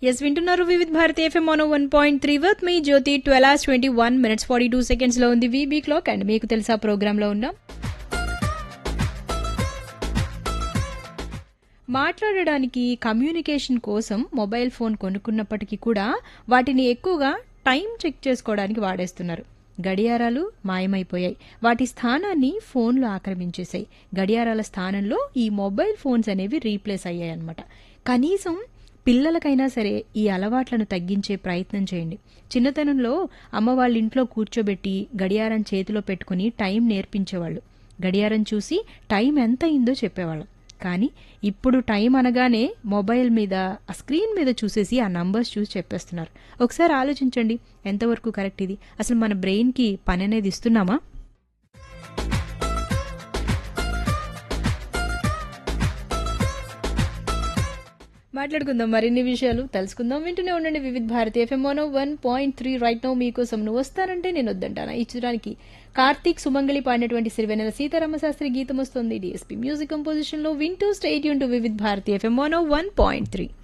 yes వింటున్నారు Vividh Bharati FM మోనో one point three with me Jyoti twelve hours twenty one minutes forty two seconds లో ఉంది VB clock and మీకు తెలుసా ప్రోగ్రామ్ లో ఉన్నాం మాట్లాడడానికి కమ్యూనికేషన్ కోసం మొబైల్ ఫోన్ కొనుక్కున్నప్పటికీ కూడా వాటిని ఎక్కువగా టైం చెక్ చేసుకోవడానికి వాడేస్తున్నారు గడియారాలు మాయమైపోయాయి వాటి స్థానాన్ని ఫోన్లు ఆక్రమించేశాయి గడియారాల స్థానంలో ఈ మొబైల్ ఫోన్స్ అనేవి రీప్లేస్ అయ్యాయి అన్నమాట కనీసం పిల్లలకైనా సరే ఈ అలవాట్లను తగ్గించే ప్రయత్నం చేయండి చిన్నతనంలో అమ్మ వాళ్ళ ఇంట్లో కూర్చోబెట్టి గడియారం చేతిలో పెట్టుకుని టైం నేర్పించేవాళ్ళు గడియారం చూసి టైం ఎంత అయిందో చెప్పేవాళ్ళం కానీ ఇప్పుడు టైం అనగానే మొబైల్ మీద ఆ స్క్రీన్ మీద చూసేసి ఆ నంబర్స్ చూసి చెప్పేస్తున్నారు ఒకసారి ఆలోచించండి ఎంతవరకు కరెక్ట్ ఇది అసలు మన బ్రెయిన్కి పని అనేది ఇస్తున్నామా మాట్లాడుకుందాం మరిన్ని విషయాలు తెలుసుకుందాం వింటూనే ఉండండి వివిధ్ భారతి ఎఫ్ఎం మోనో one point three right now మీకోసం నువ్వు వస్తానంటే నేను వద్దంటాను ఈ చిత్రానికి కార్తీక్ సుమంగళి పాడినటువంటి సిరివెనెల సీతారామ శాస్త్రి గీతం వస్తుంది డిఎస్పీ మ్యూజిక్ కంపోజిషన్ లో వింటూ స్టేట్ యూన్ టు వివిధ్ భారతి ఎఫ్ఎం మోనో వన్ పాయింట్ త్రీ